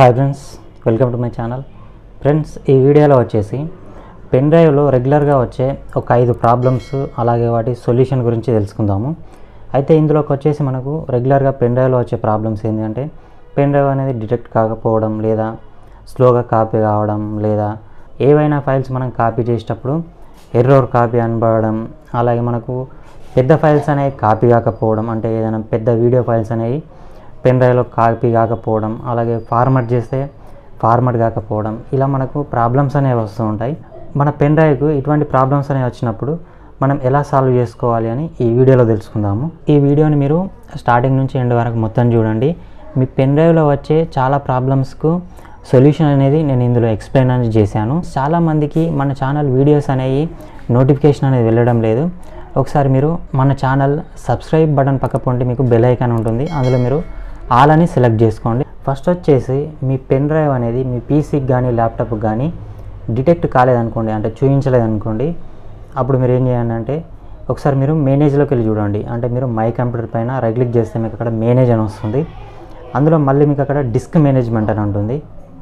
hi friends welcome to my channel friends ఈ వీడియోలో వచ్చేసి పెన్ డ్రైవ్లో రెగ్యులర్గా వచ్చే ఒక ఐదు ప్రాబ్లమ్స్ అలాగే వాటి సొల్యూషన్ గురించి తెలుసుకుందాము అయితే ఇందులోకి వచ్చేసి మనకు రెగ్యులర్గా పెన్ డ్రైవ్లో వచ్చే ప్రాబ్లమ్స్ ఏంటంటే పెన్ డ్రైవ్ అనేది డిటెక్ట్ కాకపోవడం లేదా స్లోగా కాపీ కావడం లేదా ఏవైనా ఫైల్స్ మనం కాపీ చేసేటప్పుడు ఎర్రోర్ కాపీ అనబడడం అలాగే మనకు పెద్ద ఫైల్స్ అనేవి కాపీ కాకపోవడం అంటే ఏదైనా పెద్ద వీడియో ఫైల్స్ అనేవి పెన్ డ్రైవ్లో కాపీ కాకపోవడం అలాగే ఫార్మాట్ చేస్తే ఫార్మాట్ కాకపోవడం ఇలా మనకు ప్రాబ్లమ్స్ అనేవి వస్తూ ఉంటాయి మన పెన్ డ్రైవ్కు ఇటువంటి ప్రాబ్లమ్స్ అనేవి వచ్చినప్పుడు మనం ఎలా సాల్వ్ చేసుకోవాలి అని ఈ వీడియోలో తెలుసుకుందాము ఈ వీడియోని మీరు స్టార్టింగ్ నుంచి ఎండ్ వరకు మొత్తం చూడండి మీ పెన్ డ్రైవ్లో వచ్చే చాలా ప్రాబ్లమ్స్కు సొల్యూషన్ అనేది నేను ఇందులో ఎక్స్ప్లెయిన్ అనేది చేశాను చాలామందికి మన ఛానల్ వీడియోస్ అనేవి నోటిఫికేషన్ అనేది వెళ్ళడం లేదు ఒకసారి మీరు మన ఛానల్ సబ్స్క్రైబ్ బటన్ పక్క పొంటి మీకు బెల్ ఐకాన్ ఉంటుంది అందులో మీరు ఆల్ అని సెలెక్ట్ చేసుకోండి ఫస్ట్ వచ్చేసి మీ పెన్ డ్రైవ్ అనేది మీ పీసీకి కానీ ల్యాప్టాప్కి కానీ డిటెక్ట్ కాలేదనుకోండి అంటే చూపించలేదనుకోండి అప్పుడు మీరు ఏం చేయండి అంటే ఒకసారి మీరు మేనేజ్లోకి వెళ్ళి చూడండి అంటే మీరు మై కంప్యూటర్ పైన రైట్ క్లిక్ చేస్తే మీకు అక్కడ మేనేజ్ అని వస్తుంది అందులో మళ్ళీ మీకు అక్కడ డిస్క్ మేనేజ్మెంట్ అని ఉంటుంది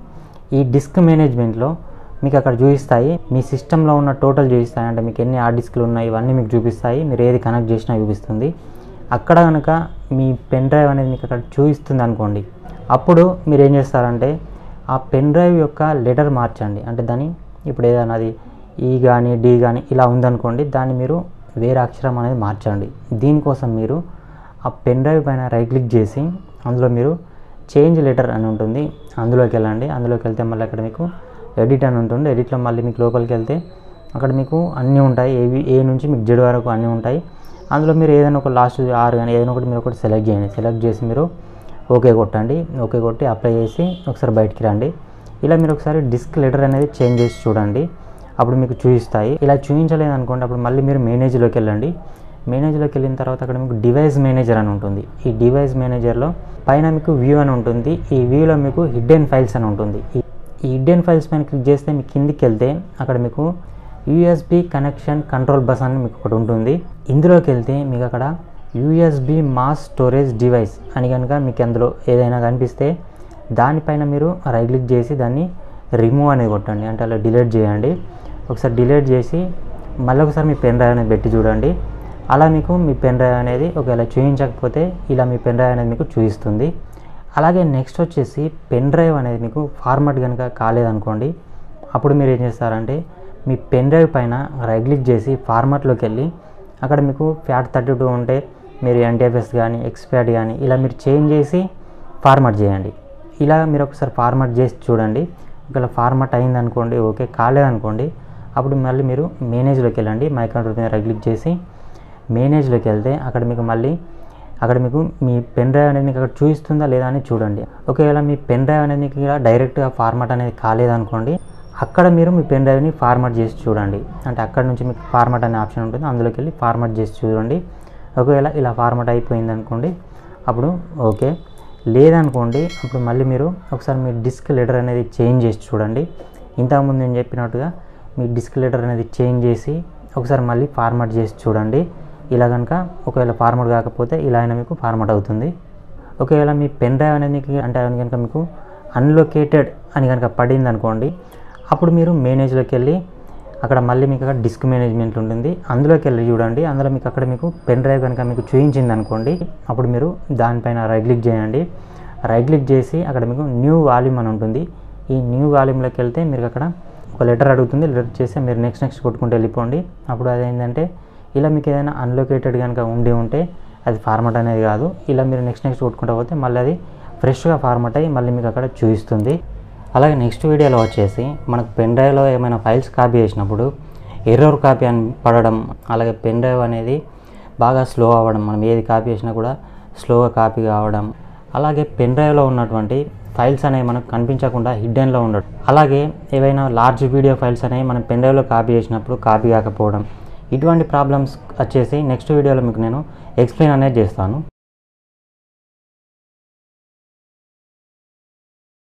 ఈ డిస్క్ మేనేజ్మెంట్లో మీకు అక్కడ చూపిస్తాయి మీ సిస్టంలో ఉన్న టోటల్ చూపిస్తాయి అంటే మీకు ఎన్ని హార్డ్ డిస్క్లు ఉన్నాయి ఇవన్నీ మీకు చూపిస్తాయి మీరు ఏది కనెక్ట్ చేసినా చూపిస్తుంది అక్కడ కనుక మీ పెన్ డ్రైవ్ అనేది మీకు అక్కడ చూపిస్తుంది అనుకోండి అప్పుడు మీరు ఏం చేస్తారంటే ఆ పెన్ డ్రైవ్ యొక్క లెటర్ మార్చండి అంటే దాని ఇప్పుడు ఏదైనా అది ఈ కానీ డి కానీ ఇలా ఉందనుకోండి దాన్ని మీరు వేరే అక్షరం అనేది మార్చండి దీనికోసం మీరు ఆ పెన్ డ్రైవ్ పైన రైట్ క్లిక్ చేసి అందులో మీరు చేంజ్ లెటర్ అని ఉంటుంది అందులోకి వెళ్ళండి అందులోకి వెళ్తే మళ్ళీ అక్కడ మీకు ఎడిట్ అని ఉంటుంది ఎడిట్లో మళ్ళీ మీకు లోపలికి వెళ్తే అక్కడ మీకు అన్నీ ఉంటాయి ఏవి ఏ నుంచి మీకు జెడ్ వరకు అన్నీ ఉంటాయి అందులో మీరు ఏదైనా ఒక లాస్ట్ ఆరు కానీ ఏదైనా ఒకటి మీరు ఒకటి సెలెక్ట్ చేయండి సెలెక్ట్ చేసి మీరు ఓకే కొట్టండి ఓకే కొట్టి అప్లై చేసి ఒకసారి బయటికి రండి ఇలా మీరు ఒకసారి డిస్క్ లెటర్ అనేది చేంజ్ చేసి చూడండి అప్పుడు మీకు చూపిస్తాయి ఇలా చూపించలేదు అనుకోండి అప్పుడు మళ్ళీ మీరు మేనేజ్లోకి వెళ్ళండి మేనేజ్లోకి వెళ్ళిన తర్వాత అక్కడ మీకు డివైస్ మేనేజర్ అని ఉంటుంది ఈ డివైస్ మేనేజర్లో పైన మీకు వ్యూ అని ఉంటుంది ఈ వ్యూలో మీకు హిడ్డెన్ ఫైల్స్ అని ఉంటుంది ఈ ఈ హిడ్డెన్ ఫైల్స్ పైన క్లిక్ చేస్తే మీకు కిందికి వెళ్తే అక్కడ మీకు యూఎస్బి కనెక్షన్ కంట్రోల్ బస్ అని మీకు ఒకటి ఉంటుంది ఇందులోకి వెళ్తే మీకు అక్కడ యూఎస్బి మాస్ స్టోరేజ్ డివైస్ అని కనుక మీకు అందులో ఏదైనా కనిపిస్తే దానిపైన మీరు రైట్ క్లిక్ చేసి దాన్ని రిమూవ్ అనేది కొట్టండి అంటే అలా డిలీట్ చేయండి ఒకసారి డిలీట్ చేసి మళ్ళీ ఒకసారి మీ పెన్ డ్రైవ్ అనేది పెట్టి చూడండి అలా మీకు మీ పెన్ డ్రైవ్ అనేది ఒకవేళ చూపించకపోతే ఇలా మీ పెన్ డ్రైవ్ అనేది మీకు చూపిస్తుంది అలాగే నెక్స్ట్ వచ్చేసి పెన్ డ్రైవ్ అనేది మీకు ఫార్మాట్ కనుక కాలేదనుకోండి అప్పుడు మీరు ఏం చేస్తారంటే మీ పెన్ డ్రైవ్ పైన రైట్ క్లిక్ చేసి ఫార్మాట్లోకి వెళ్ళి అక్కడ మీకు ఫ్యాట్ థర్టీ టూ ఉంటే మీరు ఎన్టీఎఫ్ఎస్ కానీ ఎక్స్ప్యాట్ కానీ ఇలా మీరు చేంజ్ చేసి ఫార్మాట్ చేయండి ఇలా మీరు ఒకసారి ఫార్మాట్ చేసి చూడండి ఒకవేళ ఫార్మాట్ అయిందనుకోండి ఓకే కాలేదనుకోండి అప్పుడు మళ్ళీ మీరు మేనేజ్లోకి వెళ్ళండి మై కంట్రోల్ మీద రైట్ క్లిక్ చేసి మేనేజ్లోకి వెళ్తే అక్కడ మీకు మళ్ళీ అక్కడ మీకు మీ పెన్ డ్రైవ్ అనేది మీకు అక్కడ చూపిస్తుందా లేదా అని చూడండి ఒకవేళ మీ పెన్ డ్రైవ్ అనేది మీకు ఇలా డైరెక్ట్గా ఫార్మాట్ అనేది కాలేదనుకోండి అక్కడ మీరు మీ పెన్ డ్రైవ్ని ఫార్మాట్ చేసి చూడండి అంటే అక్కడ నుంచి మీకు ఫార్మాట్ అనే ఆప్షన్ ఉంటుంది అందులోకి వెళ్ళి ఫార్మాట్ చేసి చూడండి ఒకవేళ ఇలా ఫార్మాట్ అయిపోయింది అనుకోండి అప్పుడు ఓకే లేదనుకోండి అప్పుడు మళ్ళీ మీరు ఒకసారి మీ డిస్క్ లెటర్ అనేది చేంజ్ చేసి చూడండి ఇంతకుముందు నేను చెప్పినట్టుగా మీ డిస్క్ లెటర్ అనేది చేంజ్ చేసి ఒకసారి మళ్ళీ ఫార్మాట్ చేసి చూడండి ఇలా కనుక ఒకవేళ ఫార్మాట్ కాకపోతే ఇలా అయినా మీకు ఫార్మాట్ అవుతుంది ఒకవేళ మీ పెన్ డ్రైవ్ అనేది మీకు అంటే అది కనుక మీకు అన్లొకేటెడ్ అని కనుక పడింది అనుకోండి అప్పుడు మీరు మేనేజ్లోకి వెళ్ళి అక్కడ మళ్ళీ మీకు అక్కడ డిస్క్ మేనేజ్మెంట్ ఉంటుంది అందులోకి వెళ్ళి చూడండి అందులో మీకు అక్కడ మీకు పెన్ డ్రైవ్ కనుక మీకు చూపించింది అనుకోండి అప్పుడు మీరు దానిపైన రైట్ క్లిక్ చేయండి రైట్ క్లిక్ చేసి అక్కడ మీకు న్యూ వాల్యూమ్ అని ఉంటుంది ఈ న్యూ వాల్యూమ్లోకి వెళ్తే మీరు అక్కడ ఒక లెటర్ అడుగుతుంది లెటర్ చేస్తే మీరు నెక్స్ట్ నెక్స్ట్ కొట్టుకుంటూ వెళ్ళిపోండి అప్పుడు అదేంటంటే ఇలా మీకు ఏదైనా అన్లొకేటెడ్ కనుక ఉండి ఉంటే అది ఫార్మాట్ అనేది కాదు ఇలా మీరు నెక్స్ట్ నెక్స్ట్ కొట్టుకుంటూ పోతే మళ్ళీ అది ఫ్రెష్గా ఫార్మాట్ అయ్యి మళ్ళీ మీకు అక్కడ చూపిస్తుంది అలాగే నెక్స్ట్ వీడియోలో వచ్చేసి మనకు పెన్ డ్రైవ్లో ఏమైనా ఫైల్స్ కాపీ చేసినప్పుడు ఎర్రర్ కాపీ అని పడడం అలాగే పెన్ డ్రైవ్ అనేది బాగా స్లో అవ్వడం మనం ఏది కాపీ చేసినా కూడా స్లోగా కాపీ కావడం అలాగే పెన్ డ్రైవ్లో ఉన్నటువంటి ఫైల్స్ అనేవి మనకు కనిపించకుండా హిడ్డెన్లో ఉండడం అలాగే ఏవైనా లార్జ్ వీడియో ఫైల్స్ అనేవి మనం పెన్ డ్రైవ్లో కాపీ చేసినప్పుడు కాపీ కాకపోవడం ఇటువంటి ప్రాబ్లమ్స్ వచ్చేసి నెక్స్ట్ వీడియోలో మీకు నేను ఎక్స్ప్లెయిన్ అనేది చేస్తాను